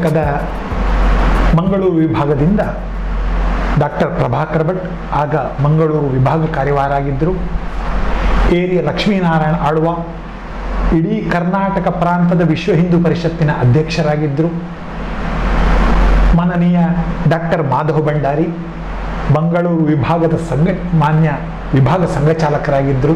ಕರ್ನಾಟಕದ ಮಂಗಳೂರು ವಿಭಾಗದಿಂದ ಡಾಕ್ಟರ್ ಪ್ರಭಾಕರ್ ಭಟ್ ಆಗ ಮಂಗಳೂರು ವಿಭಾಗ ಕಾರ್ಯವಾರಾಗಿದ್ದರು ಏರಿಯ ಲಕ್ಷ್ಮೀನಾರಾಯಣ ಆಳ್ವ ಇಡೀ ಕರ್ನಾಟಕ ಪ್ರಾಂತದ ವಿಶ್ವ ಹಿಂದೂ ಪರಿಷತ್ತಿನ ಅಧ್ಯಕ್ಷರಾಗಿದ್ದರು ಮಾನನೀಯ ಡಾಕ್ಟರ್ ಮಾಧವ ಭಂಡಾರಿ ಮಂಗಳೂರು ವಿಭಾಗದ ಸಂಘ ಮಾನ್ಯ ವಿಭಾಗ ಸಂಘಚಾಲಕರಾಗಿದ್ದರು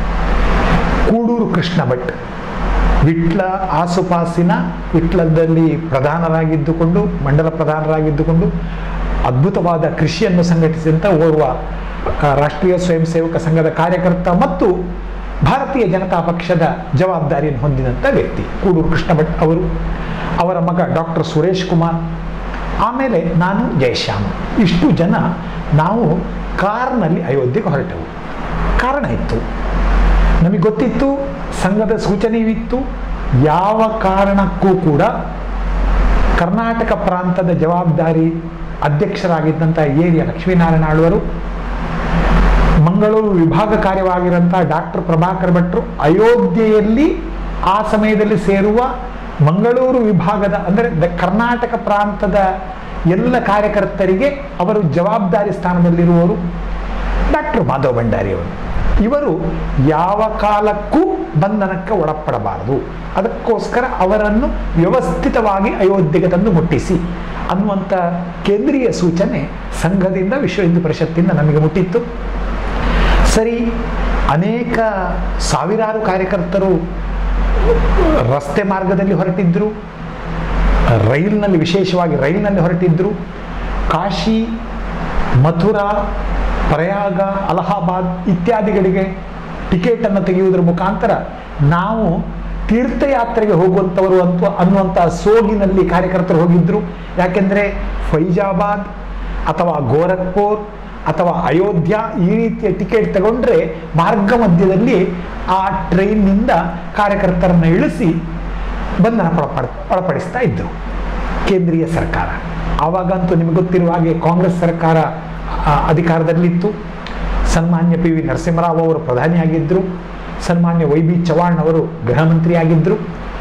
ಕೂಡೂರು ಕೃಷ್ಣ ಭಟ್ ವಿಟ್ಲ ಆಸುಪಾಸಿನ ವಿಟ್ಲದಲ್ಲಿ ಪ್ರಧಾನರಾಗಿದ್ದುಕೊಂಡು ಮಂಡಲ ಪ್ರಧಾನರಾಗಿದ್ದುಕೊಂಡು ಅದ್ಭುತವಾದ ಕೃಷಿಯನ್ನು ಸಂಘಟಿಸಿದಂಥ ಓರ್ವ ಆ, ರಾಷ್ಟ್ರೀಯ ಸ್ವಯಂ ಸೇವಕ ಸಂಘದ ಕಾರ್ಯಕರ್ತ ಮತ್ತು ಭಾರತೀಯ ಜನತಾ ಪಕ್ಷದ ಜವಾಬ್ದಾರಿಯನ್ನು ಹೊಂದಿದಂಥ ವ್ಯಕ್ತಿ ಕೂಡೂರು ಕೃಷ್ಣ ಭಟ್ ಅವರು ಅವರ ಮಗ ಡಾಕ್ಟರ್ ಸುರೇಶ್ ಕುಮಾರ್ ಆಮೇಲೆ ನಾನು ಜಯಶ್ಯಾಮ್ ಇಷ್ಟು ಜನ ನಾವು ಕಾರ್ನಲ್ಲಿ ಅಯೋಧ್ಯೆಗೆ ಹೊರಟೆವು ಕಾರಣ ಇತ್ತು ನಮಗೆ ಗೊತ್ತಿತ್ತು ಸಂಘದ ಸೂಚನೆಯೂ ಇತ್ತು ಯಾವ ಕಾರಣಕ್ಕೂ ಕೂಡ ಕರ್ನಾಟಕ ಪ್ರಾಂತದ ಜವಾಬ್ದಾರಿ ಅಧ್ಯಕ್ಷರಾಗಿದ್ದಂಥ ಏರಿಯ ಲಕ್ಷ್ಮೀನಾರಾಯಣ ಆಳ್ವರು ಮಂಗಳೂರು ವಿಭಾಗ ಕಾರ್ಯವಾಗಿರೋಂಥ ಡಾಕ್ಟರ್ ಪ್ರಭಾಕರ್ ಭಟ್ರು ಅಯೋಧ್ಯೆಯಲ್ಲಿ ಆ ಸಮಯದಲ್ಲಿ ಸೇರುವ ಮಂಗಳೂರು ವಿಭಾಗದ ಅಂದರೆ ದ ಕರ್ನಾಟಕ ಪ್ರಾಂತದ ಎಲ್ಲ ಕಾರ್ಯಕರ್ತರಿಗೆ ಅವರು ಜವಾಬ್ದಾರಿ ಸ್ಥಾನದಲ್ಲಿರುವವರು ಡಾಕ್ಟರ್ ಮಾಧವ ಭಂಡಾರಿಯವರು ಇವರು ಯಾವ ಕಾಲಕ್ಕೂ ಬಂಧನಕ್ಕೆ ಒಳಪಡಬಾರದು ಅದಕ್ಕೋಸ್ಕರ ಅವರನ್ನು ವ್ಯವಸ್ಥಿತವಾಗಿ ಅಯೋಧ್ಯೆಗೆ ತಂದು ಮುಟ್ಟಿಸಿ ಅನ್ನುವಂಥ ಕೇಂದ್ರೀಯ ಸೂಚನೆ ಸಂಘದಿಂದ ವಿಶ್ವ ಹಿಂದೂ ಪರಿಷತ್ತಿಂದ ನಮಗೆ ಮುಟ್ಟಿತ್ತು ಸರಿ ಅನೇಕ ಸಾವಿರಾರು ಕಾರ್ಯಕರ್ತರು ರಸ್ತೆ ಮಾರ್ಗದಲ್ಲಿ ಹೊರಟಿದ್ದರು ರೈಲಿನಲ್ಲಿ ವಿಶೇಷವಾಗಿ ರೈಲಿನಲ್ಲಿ ಹೊರಟಿದ್ದರು ಕಾಶಿ ಮಥುರಾ ಪ್ರಯಾಗ ಅಲಹಾಬಾದ್ ಇತ್ಯಾದಿಗಳಿಗೆ ಟಿಕೆಟನ್ನು ತೆಗೆಯುವುದರ ಮುಖಾಂತರ ನಾವು ತೀರ್ಥಯಾತ್ರೆಗೆ ಹೋಗುವಂಥವರು ಅಂತ ಅನ್ನುವಂಥ ಸೋಗಿನಲ್ಲಿ ಕಾರ್ಯಕರ್ತರು ಹೋಗಿದ್ದರು ಯಾಕೆಂದರೆ ಫೈಜಾಬಾದ್ ಅಥವಾ ಗೋರಖ್ಪುರ್ ಅಥವಾ ಅಯೋಧ್ಯ ಈ ರೀತಿಯ ಟಿಕೆಟ್ ತಗೊಂಡ್ರೆ ಮಾರ್ಗ ಮಧ್ಯದಲ್ಲಿ ಆ ಟ್ರೈನ್ನಿಂದ ಕಾರ್ಯಕರ್ತರನ್ನು ಇಳಿಸಿ ಬಂಧನ ಒಳಪಡ ಒಳಪಡಿಸ್ತಾ ಇದ್ದರು ಕೇಂದ್ರೀಯ ಸರ್ಕಾರ ಆವಾಗಂತೂ ನಿಮಗೆ ಗೊತ್ತಿರುವ ಹಾಗೆ ಕಾಂಗ್ರೆಸ್ ಸರ್ಕಾರ ಆ, ಅಧಿಕಾರದಲ್ಲಿತ್ತು ಸನ್ಮಾನ್ಯ ಪಿ ವಿ ನರಸಿಂಹರಾವ್ ಅವರು ಪ್ರಧಾನಿಯಾಗಿದ್ದರು ಸನ್ಮಾನ್ಯ ವೈ ಬಿ ಚವಾಣ್ ಅವರು ಗೃಹ ಮಂತ್ರಿಯಾಗಿದ್ದರು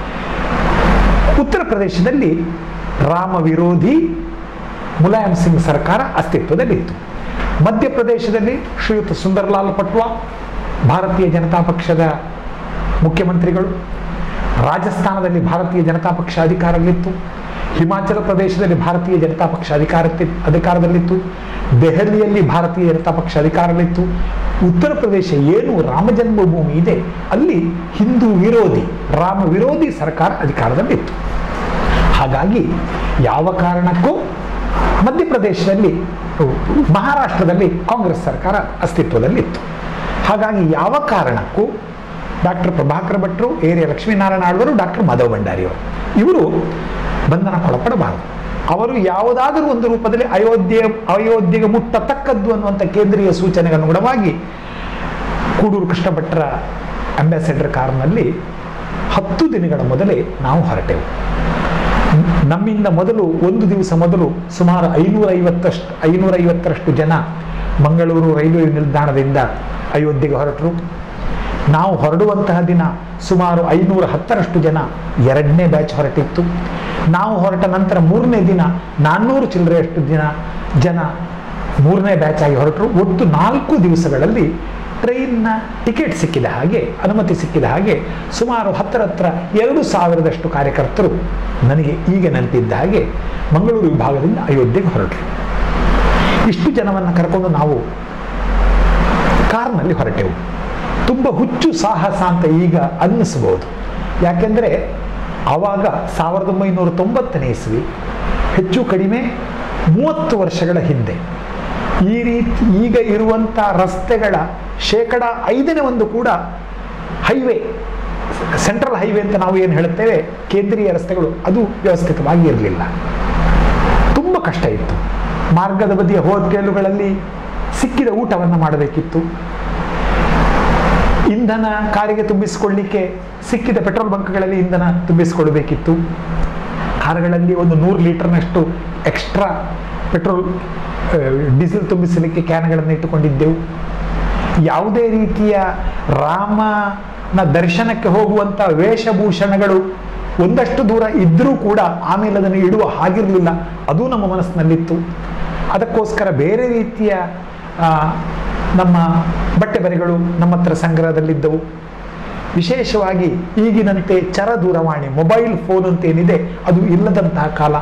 ಉತ್ತರ ಪ್ರದೇಶದಲ್ಲಿ ರಾಮ ವಿರೋಧಿ ಮುಲಾಯಂ ಸಿಂಗ್ ಸರ್ಕಾರ ಅಸ್ತಿತ್ವದಲ್ಲಿತ್ತು ಮಧ್ಯಪ್ರದೇಶದಲ್ಲಿ ಶ್ರೀಯುತ ಸುಂದರ್ಲಾಲ್ ಪಟ್ವಾ ಭಾರತೀಯ ಜನತಾ ಪಕ್ಷದ ಮುಖ್ಯಮಂತ್ರಿಗಳು ರಾಜಸ್ಥಾನದಲ್ಲಿ ಭಾರತೀಯ ಜನತಾ ಪಕ್ಷ ಅಧಿಕಾರದಲ್ಲಿತ್ತು ಹಿಮಾಚಲ ಪ್ರದೇಶದಲ್ಲಿ ಭಾರತೀಯ ಜನತಾ ಪಕ್ಷ ಅಧಿಕಾರ ಅಧಿಕಾರದಲ್ಲಿತ್ತು ದೆಹಲಿಯಲ್ಲಿ ಭಾರತೀಯ ಜನತಾ ಪಕ್ಷ ಅಧಿಕಾರದಲ್ಲಿತ್ತು ಉತ್ತರ ಪ್ರದೇಶ ಏನು ರಾಮ ಜನ್ಮಭೂಮಿ ಇದೆ ಅಲ್ಲಿ ಹಿಂದೂ ವಿರೋಧಿ ರಾಮ ವಿರೋಧಿ ಸರ್ಕಾರ ಅಧಿಕಾರದಲ್ಲಿತ್ತು ಹಾಗಾಗಿ ಯಾವ ಕಾರಣಕ್ಕೂ ಮಧ್ಯಪ್ರದೇಶದಲ್ಲಿ ಮಹಾರಾಷ್ಟ್ರದಲ್ಲಿ ಕಾಂಗ್ರೆಸ್ ಸರ್ಕಾರ ಅಸ್ತಿತ್ವದಲ್ಲಿತ್ತು ಹಾಗಾಗಿ ಯಾವ ಕಾರಣಕ್ಕೂ ಡಾಕ್ಟರ್ ಪ್ರಭಾಕರ್ ಭಟ್ರು ಏರಿಯ ಲಕ್ಷ್ಮೀನಾರಾಯಣ ಆಳ್ವರು ಡಾಕ್ಟರ್ ಮಾಧವ ಭಂಡಾರಿಯವರು ಇವರು ಬಂಧನಕ್ಕೊಳಪಡಬಾರದು ಅವರು ಯಾವುದಾದರೂ ಒಂದು ರೂಪದಲ್ಲಿ ಅಯೋಧ್ಯೆ ಅಯೋಧ್ಯೆಗೆ ಮುಟ್ಟತಕ್ಕದ್ದು ಅನ್ನುವಂಥ ಕೇಂದ್ರೀಯ ಸೂಚನೆಗೆ ಅನುಗುಣವಾಗಿ ಕೂಡೂರು ಕೃಷ್ಣ ಭಟ್ರ ಅಂಬಾಸೆಡರ್ ಕಾರ್ನಲ್ಲಿ ಹತ್ತು ದಿನಗಳ ಮೊದಲೇ ನಾವು ಹೊರಟೆವು ನಮ್ಮಿಂದ ಮೊದಲು ಒಂದು ದಿವಸ ಮೊದಲು ಸುಮಾರು ಐನೂರ ಐವತ್ತಷ್ಟು ಐನೂರ ಐವತ್ತರಷ್ಟು ಜನ ಮಂಗಳೂರು ರೈಲ್ವೆ ನಿಲ್ದಾಣದಿಂದ ಅಯೋಧ್ಯೆಗೆ ಹೊರಟರು ನಾವು ಹೊರಡುವಂತಹ ದಿನ ಸುಮಾರು ಐನೂರ ಹತ್ತರಷ್ಟು ಜನ ಎರಡನೇ ಬ್ಯಾಚ್ ಹೊರಟಿತ್ತು ನಾವು ಹೊರಟ ನಂತರ ಮೂರನೇ ದಿನ ನಾನ್ನೂರು ಚಿಲ್ಲರೆಯಷ್ಟು ದಿನ ಜನ ಮೂರನೇ ಬ್ಯಾಚ್ ಆಗಿ ಹೊರಟರು ಒಟ್ಟು ನಾಲ್ಕು ದಿವಸಗಳಲ್ಲಿ ಟ್ರೈನ್ನ ಟಿಕೆಟ್ ಸಿಕ್ಕಿದ ಹಾಗೆ ಅನುಮತಿ ಸಿಕ್ಕಿದ ಹಾಗೆ ಸುಮಾರು ಹತ್ತರ ಹತ್ರ ಎರಡು ಸಾವಿರದಷ್ಟು ಕಾರ್ಯಕರ್ತರು ನನಗೆ ಈಗ ನೆನಪಿದ್ದ ಹಾಗೆ ಮಂಗಳೂರು ವಿಭಾಗದಿಂದ ಅಯೋಧ್ಯೆಗೆ ಹೊರಟರು ಇಷ್ಟು ಜನವನ್ನು ಕರ್ಕೊಂಡು ನಾವು ಕಾರ್ನಲ್ಲಿ ಹೊರಟೆವು ತುಂಬ ಹುಚ್ಚು ಸಾಹಸ ಅಂತ ಈಗ ಅನ್ನಿಸಬಹುದು ಯಾಕೆಂದರೆ ಆವಾಗ ಸಾವಿರದ ಒಂಬೈನೂರ ತೊಂಬತ್ತನೇ ಇಸ್ವಿ ಹೆಚ್ಚು ಕಡಿಮೆ ಮೂವತ್ತು ವರ್ಷಗಳ ಹಿಂದೆ ಈ ರೀತಿ ಈಗ ಇರುವಂಥ ರಸ್ತೆಗಳ ಶೇಕಡ ಐದನೇ ಒಂದು ಕೂಡ ಹೈವೇ ಸೆಂಟ್ರಲ್ ಹೈವೇ ಅಂತ ನಾವು ಏನು ಹೇಳುತ್ತೇವೆ ಕೇಂದ್ರೀಯ ರಸ್ತೆಗಳು ಅದು ವ್ಯವಸ್ಥಿತವಾಗಿ ಇರಲಿಲ್ಲ ತುಂಬ ಕಷ್ಟ ಇತ್ತು ಮಾರ್ಗದ ಬದಿಯ ಹೋಟೆಲುಗಳಲ್ಲಿ ಸಿಕ್ಕಿದ ಊಟವನ್ನು ಮಾಡಬೇಕಿತ್ತು ಇಂಧನ ಕಾರಿಗೆ ತುಂಬಿಸಿಕೊಳ್ಳಿಕ್ಕೆ ಸಿಕ್ಕಿದ ಪೆಟ್ರೋಲ್ ಬಂಕ್ಗಳಲ್ಲಿ ಇಂಧನ ತುಂಬಿಸಿಕೊಳ್ಬೇಕಿತ್ತು ಕಾರುಗಳಲ್ಲಿ ಒಂದು ನೂರು ಲೀಟರ್ನಷ್ಟು ಎಕ್ಸ್ಟ್ರಾ ಪೆಟ್ರೋಲ್ ಆ, ಡೀಸೆಲ್ ತುಂಬಿಸಲಿಕ್ಕೆ ಕ್ಯಾನ್ಗಳನ್ನು ಇಟ್ಟುಕೊಂಡಿದ್ದೆವು ಯಾವುದೇ ರೀತಿಯ ರಾಮನ ದರ್ಶನಕ್ಕೆ ಹೋಗುವಂಥ ವೇಷಭೂಷಣಗಳು ಒಂದಷ್ಟು ದೂರ ಇದ್ದರೂ ಕೂಡ ಆಮೇಲೆ ಅದನ್ನು ಇಡುವ ಹಾಗಿರಲಿಲ್ಲ ಅದು ನಮ್ಮ ಮನಸ್ಸಿನಲ್ಲಿತ್ತು ಅದಕ್ಕೋಸ್ಕರ ಬೇರೆ ರೀತಿಯ ಆ, ನಮ್ಮ ಬಟ್ಟೆ ಬರೆಗಳು ನಮ್ಮ ಹತ್ರ ಸಂಗ್ರಹದಲ್ಲಿದ್ದವು ವಿಶೇಷವಾಗಿ ಈಗಿನಂತೆ ಚರ ದೂರವಾಣಿ ಮೊಬೈಲ್ ಫೋನ್ ಅಂತ ಏನಿದೆ ಅದು ಇಲ್ಲದಂತಹ ಕಾಲ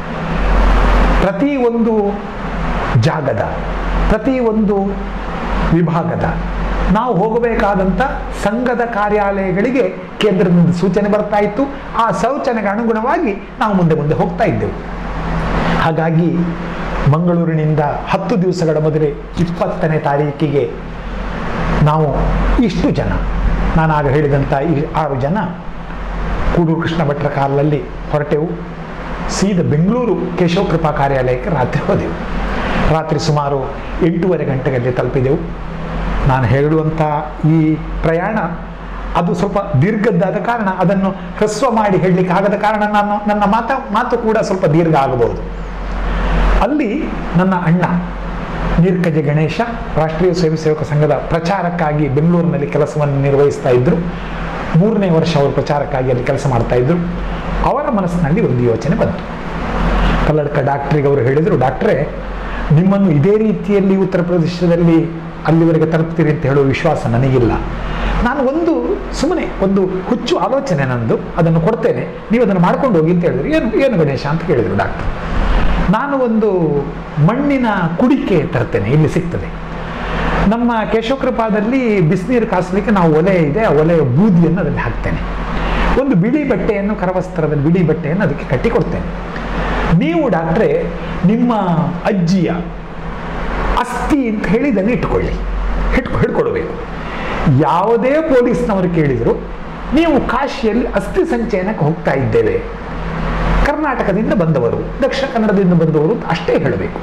ಪ್ರತಿ ಒಂದು ಜಾಗದ ಪ್ರತಿ ಒಂದು ವಿಭಾಗದ ನಾವು ಹೋಗಬೇಕಾದಂಥ ಸಂಘದ ಕಾರ್ಯಾಲಯಗಳಿಗೆ ಕೇಂದ್ರದಿಂದ ಸೂಚನೆ ಬರ್ತಾ ಇತ್ತು ಆ ಸೂಚನೆಗೆ ಅನುಗುಣವಾಗಿ ನಾವು ಮುಂದೆ ಮುಂದೆ ಹೋಗ್ತಾ ಇದ್ದೆವು ಹಾಗಾಗಿ ಮಂಗಳೂರಿನಿಂದ ಹತ್ತು ದಿವಸಗಳ ಮೊದಲೇ ಇಪ್ಪತ್ತನೇ ತಾರೀಕಿಗೆ ನಾವು ಇಷ್ಟು ಜನ ನಾನು ಆಗ ಹೇಳಿದಂಥ ಈ ಆರು ಜನ ಕೂಡೂರು ಕೃಷ್ಣ ಭಟ್ರ ಕಾಲಲ್ಲಿ ಹೊರಟೆವು ಸೀದಾ ಬೆಂಗಳೂರು ಕೇಶವ ಕೃಪಾ ಕಾರ್ಯಾಲಯಕ್ಕೆ ರಾತ್ರಿ ಹೋದೆವು ರಾತ್ರಿ ಸುಮಾರು ಎಂಟೂವರೆ ಗಂಟೆಗೆ ತಲುಪಿದೆವು ನಾನು ಹೇಳುವಂಥ ಈ ಪ್ರಯಾಣ ಅದು ಸ್ವಲ್ಪ ದೀರ್ಘದ್ದಾದ ಕಾರಣ ಅದನ್ನು ಹ್ರಸ್ವ ಮಾಡಿ ಹೇಳಲಿಕ್ಕೆ ಆಗದ ಕಾರಣ ನಾನು ನನ್ನ ಮಾತ ಮಾತು ಕೂಡ ಸ್ವಲ್ಪ ದೀರ್ಘ ಆಗಬಹುದು ಅಲ್ಲಿ ನನ್ನ ಅಣ್ಣ ನೀರ್ಕಜೆ ಗಣೇಶ ರಾಷ್ಟ್ರೀಯ ಸ್ವಯಂ ಸೇವಕ ಸಂಘದ ಪ್ರಚಾರಕ್ಕಾಗಿ ಬೆಂಗಳೂರಿನಲ್ಲಿ ಕೆಲಸವನ್ನು ನಿರ್ವಹಿಸ್ತಾ ಇದ್ದರು ಮೂರನೇ ವರ್ಷ ಅವರು ಪ್ರಚಾರಕ್ಕಾಗಿ ಅಲ್ಲಿ ಕೆಲಸ ಮಾಡ್ತಾ ಇದ್ದರು ಅವರ ಮನಸ್ಸಿನಲ್ಲಿ ಒಂದು ಯೋಚನೆ ಬಂತು ಕಲ್ಲಡ್ಕ ಡಾಕ್ಟ್ರಿಗೆ ಅವರು ಹೇಳಿದರು ಡಾಕ್ಟ್ರೇ ನಿಮ್ಮನ್ನು ಇದೇ ರೀತಿಯಲ್ಲಿ ಉತ್ತರ ಪ್ರದೇಶದಲ್ಲಿ ಅಲ್ಲಿವರೆಗೆ ತಲುಪ್ತೀರಿ ಅಂತ ಹೇಳುವ ವಿಶ್ವಾಸ ನನಗಿಲ್ಲ ನಾನು ಒಂದು ಸುಮ್ಮನೆ ಒಂದು ಹುಚ್ಚು ಆಲೋಚನೆ ನಂದು ಅದನ್ನು ಕೊಡ್ತೇನೆ ನೀವು ಅದನ್ನು ಮಾಡ್ಕೊಂಡು ಹೋಗಿ ಅಂತ ಹೇಳಿದ್ರು ಏನು ಏನು ಗಣೇಶ ಅಂತ ಕೇಳಿದರು ಡಾಕ್ಟರ್ ನಾನು ಒಂದು ಮಣ್ಣಿನ ಕುಡಿಕೆ ತರ್ತೇನೆ ಇಲ್ಲಿ ಸಿಗ್ತದೆ ನಮ್ಮ ಕೇಶವಕೃಪಾದಲ್ಲಿ ಬಿಸಿನೀರು ಕಾಸಲಿಕ್ಕೆ ನಾವು ಒಲೆ ಇದೆ ಆ ಒಲೆಯ ಬೂದಿಯನ್ನು ಅದರಲ್ಲಿ ಹಾಕ್ತೇನೆ ಒಂದು ಬಿಳಿ ಬಟ್ಟೆಯನ್ನು ಕರವಸ್ತ್ರದಲ್ಲಿ ಬಿಳಿ ಬಟ್ಟೆಯನ್ನು ಅದಕ್ಕೆ ಕಟ್ಟಿ ಕೊಡ್ತೇನೆ ನೀವು ಡಾಕ್ಟ್ರೆ ನಿಮ್ಮ ಅಜ್ಜಿಯ ಅಸ್ಥಿ ಅಂತ ಹೇಳಿ ಇದನ್ನು ಇಟ್ಕೊಳ್ಳಿ ಹಿಡ್ಕೊ ಹಿಡ್ಕೊಳ್ಬೇಕು ಯಾವುದೇ ಪೊಲೀಸ್ನವರು ಕೇಳಿದರು ನೀವು ಕಾಶಿಯಲ್ಲಿ ಅಸ್ಥಿ ಸಂಚಯನಕ್ಕೆ ಹೋಗ್ತಾ ಇದ್ದೇವೆ ಕರ್ನಾಟಕದಿಂದ ಬಂದವರು ದಕ್ಷಿಣ ಕನ್ನಡದಿಂದ ಬಂದವರು ಅಂತ ಅಷ್ಟೇ ಹೇಳಬೇಕು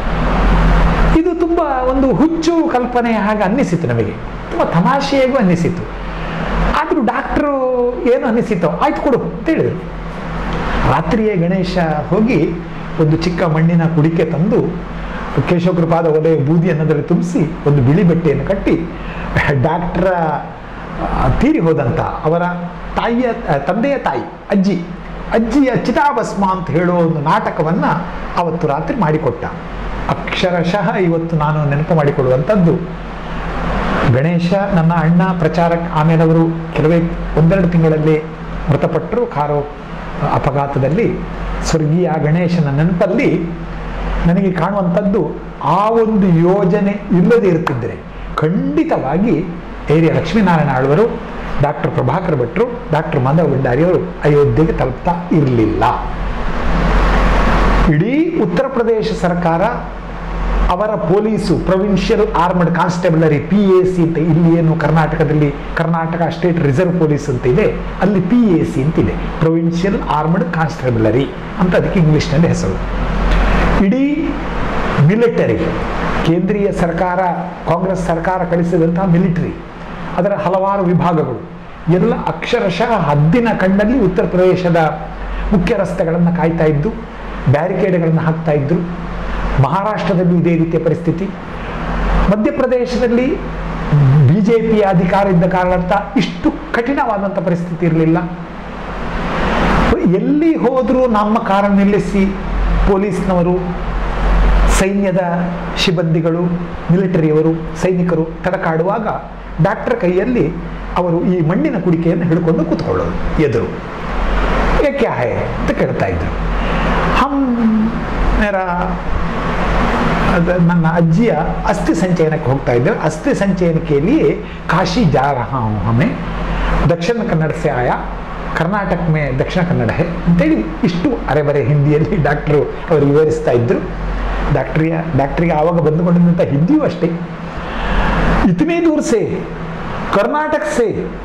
ಇದು ತುಂಬ ಒಂದು ಹುಚ್ಚು ಕಲ್ಪನೆ ಹಾಗೆ ಅನ್ನಿಸಿತು ನಮಗೆ ತುಂಬ ತಮಾಷೆಯಾಗೂ ಅನ್ನಿಸಿತು ಆದರೂ ಡಾಕ್ಟ್ರು ಏನು ಅನ್ನಿಸಿತೋ ಆಯ್ತು ಕೊಡು ಅಂತ ಹೇಳಿದರು ರಾತ್ರಿಯೇ ಗಣೇಶ ಹೋಗಿ ಒಂದು ಚಿಕ್ಕ ಮಣ್ಣಿನ ಕುಡಿಕೆ ತಂದು ಕೇಶವಕೃಪಾದ ಒಲೆ ಬೂದಿ ಅನ್ನೋದರಲ್ಲಿ ತುಂಬಿಸಿ ಒಂದು ಬಿಳಿ ಬಟ್ಟೆಯನ್ನು ಕಟ್ಟಿ ಡಾಕ್ಟ್ರ ಆ, ತೀರಿ ಹೋದಂಥ ಅವರ ತಾಯಿಯ ಆ, ತಂದೆಯ ತಾಯಿ ಅಜ್ಜಿ ಅಜ್ಜಿಯ ಚಿತಾಭಸ್ಮ ಅಂತ ಹೇಳೋ ಒಂದು ನಾಟಕವನ್ನು ಅವತ್ತು ರಾತ್ರಿ ಮಾಡಿಕೊಟ್ಟ ಅಕ್ಷರಶಃ ಇವತ್ತು ನಾನು ನೆನಪು ಮಾಡಿಕೊಡುವಂಥದ್ದು ಗಣೇಶ ನನ್ನ ಅಣ್ಣ ಪ್ರಚಾರಕ್ಕೆ ಆಮೇಲೆ ಅವರು ಕೆಲವೇ ಒಂದೆರಡು ತಿಂಗಳಲ್ಲಿ ಮೃತಪಟ್ಟರು ಕಾರೋ ಅಪಘಾತದಲ್ಲಿ ಸ್ವರ್ಗೀಯ ಗಣೇಶನ ನೆನಪಲ್ಲಿ ನನಗೆ ಕಾಣುವಂಥದ್ದು ಆ ಒಂದು ಯೋಜನೆ ಇಲ್ಲದೆ ಇರ್ತಿದ್ದರೆ ಖಂಡಿತವಾಗಿ ಏರಿಯ ಲಕ್ಷ್ಮೀನಾರಾಯಣ ಆಳ್ವರು ಡಾಕ್ಟರ್ ಪ್ರಭಾಕರ್ ಭಟ್ರು ಡಾಕ್ಟರ್ ಮಾಧವ ಭಂಡಾರಿ ಅವರು ಅಯೋಧ್ಯೆಗೆ ತಲುಪ್ತಾ ಇರಲಿಲ್ಲ ಇಡೀ ಉತ್ತರ ಪ್ರದೇಶ ಸರ್ಕಾರ ಅವರ police provincial armed constabulary P A C ಅಂತ ಇಲ್ಲಿ ಏನು ಕರ್ನಾಟಕದಲ್ಲಿ ಕರ್ನಾಟಕ ಸ್ಟೇಟ್ ರಿಸರ್ವ್ ಪೊಲೀಸ್ ಅಂತ ಇದೆ ಅಲ್ಲಿ ಪಿ ಎ ಸಿ ಅಂತಿದೆ ಪ್ರೊವಿನ್ಷಿಯಲ್ ಆರ್ಮಡ್ ಕಾನ್ಸ್ಟೇಬಲರಿ ಅಂತ ಅದಕ್ಕೆ ಇಂಗ್ಲೀಷ್ನಲ್ಲಿ ಹೆಸರು ಇಡೀ ಮಿಲಿಟರಿ ಕೇಂದ್ರೀಯ ಸರ್ಕಾರ ಕಾಂಗ್ರೆಸ್ ಸರ್ಕಾರ ಕಳಿಸಿದಂತಹ ಮಿಲಿಟರಿ ಅದರ ಹಲವಾರು ವಿಭಾಗಗಳು ಎಲ್ಲ ಅಕ್ಷರಶಃ ಹದ್ದಿನ ಕಣ್ಣಲ್ಲಿ ಉತ್ತರ ಪ್ರದೇಶದ ಮುಖ್ಯ ರಸ್ತೆಗಳನ್ನು ಕಾಯ್ತಾ ಇದ್ದು ಬ್ಯಾರಿಕೇಡ್ಗಳನ್ನು ಹಾಕ್ತಾ ಇದ್ರು ಮಹಾರಾಷ್ಟ್ರದಲ್ಲೂ ಇದೇ ರೀತಿಯ ಪರಿಸ್ಥಿತಿ ಮಧ್ಯಪ್ರದೇಶದಲ್ಲಿ ಬಿ ಜೆ ಪಿಯ ಅಧಿಕಾರ ಇದ್ದ ಕಾರಣಂತ ಇಷ್ಟು ಕಠಿಣವಾದಂಥ ಪರಿಸ್ಥಿತಿ ಇರಲಿಲ್ಲ ಎಲ್ಲಿ ಹೋದರೂ ನಮ್ಮ ಕಾರ ನಿಲ್ಲಿಸಿ ಪೊಲೀಸ್ನವರು ಸೈನ್ಯದ ಸಿಬ್ಬಂದಿಗಳು ಮಿಲಿಟರಿಯವರು ಸೈನಿಕರು ತಡಕಾಡುವಾಗ ಡಾಕ್ಟರ್ ಕೈಯಲ್ಲಿ ಅವರು ಈ ಮಣ್ಣಿನ ಕುಡಿಕೆಯನ್ನು ಹಿಡ್ಕೊಂಡು ಕೂತ್ಕೊಳ್ಳೋದು ಎದುರು ಏಕೆ ಹೇ ಅಂತ ಕೇಳ್ತಾ ಇದ್ರು ಹಮ್ ಮೇರ ಅದ ನನ್ನ ಅಜ್ಜಿಯ ಅಸ್ಥಿ ಸಂಚಯನಕ್ಕೆ ಹೋಗ್ತಾ ಇದ್ದೇವೆ ಅಸ್ಥಿ ಸಂಚಯನ के लिए काशी जा रहा हूँ हमें दक्षिण कन्नड़ से आया ಕರ್ನಾಟಕ ಮೇ ದಕ್ಷಿಣ ಕನ್ನಡ ಹೇ ಅಂತೇಳಿ ಇಷ್ಟು ಅರೆಬರೆ ಹಿಂದಿಯಲ್ಲಿ ಡಾಕ್ಟ್ರು ಅವರು ವಿವರಿಸ್ತಾ ಇದ್ರು ಡಾಕ್ಟ್ರಿಯ ಡಾಕ್ಟ್ರಿಗೆ ಆವಾಗ ಬಂದುಕೊಂಡಿದ್ದಂಥ ಹಿಂದಿಯೂ ಅಷ್ಟೇ इतनी दूर से कर्नाटक से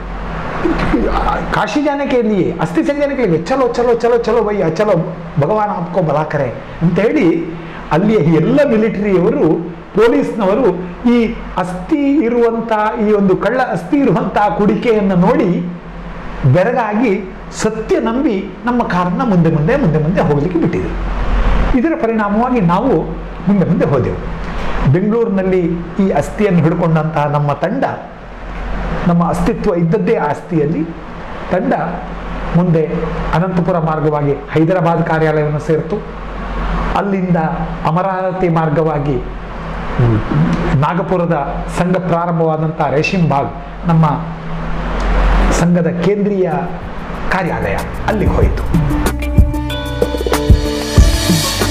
काशी जाने के लिए अस्थि संजने के लिए चलो चलो चलो चलो भैया चलो ಭಗವಾನ್ आपको ಬಲಾ ಕರೆ ಅಂತ ಹೇಳಿ ಅಲ್ಲಿಯ ಎಲ್ಲ ಮಿಲಿಟರಿಯವರು ಪೊಲೀಸ್ನವರು ಈ ಅಸ್ಥಿ ಇರುವಂತ ಈ ಒಂದು ಕಳ್ಳ ಅಸ್ಥಿ ಇರುವಂತ ಕುಡಿಕೆಯನ್ನು ನೋಡಿ ಬೆರಗಾಗಿ ಸತ್ಯ ನಂಬಿ ನಮ್ಮ ಕಾರನ್ನ ಮುಂದೆ ಮುಂದೆ ಮುಂದೆ ಮುಂದೆ ಹೋಗಲಿಕ್ಕೆ ಬಿಟ್ಟಿದ್ರು ಇದರ ಪರಿಣಾಮವಾಗಿ ನಾವು ಮುಂದೆ ಮುಂದೆ ಹೋದೆವು ಬೆಂಗಳೂರಿನಲ್ಲಿ ಈ ಅಸ್ಥಿಯನ್ನು ಹಿಡ್ಕೊಂಡಂತಹ ನಮ್ಮ ತಂಡ ನಮ್ಮ ಅಸ್ತಿತ್ವ ಇದ್ದದ್ದೇ ಆ ಅಸ್ಥಿಯಲ್ಲಿ ತಂಡ ಮುಂದೆ ಅನಂತಪುರ ಮಾರ್ಗವಾಗಿ ಹೈದರಾಬಾದ್ ಕಾರ್ಯಾಲಯವನ್ನು ಸೇರಿತು ಅಲ್ಲಿಂದ ಅಮರಾವತಿ ಮಾರ್ಗವಾಗಿ ನಾಗಪುರದ ಸಂಘ ಪ್ರಾರಂಭವಾದಂಥ ರೇಷಿಂ ಬಾಗ್ ನಮ್ಮ ಸಂಘದ ಕೇಂದ್ರೀಯ ಕಾರ್ಯಾಲಯ ಅಲ್ಲಿಗೆ ಹೋಯಿತು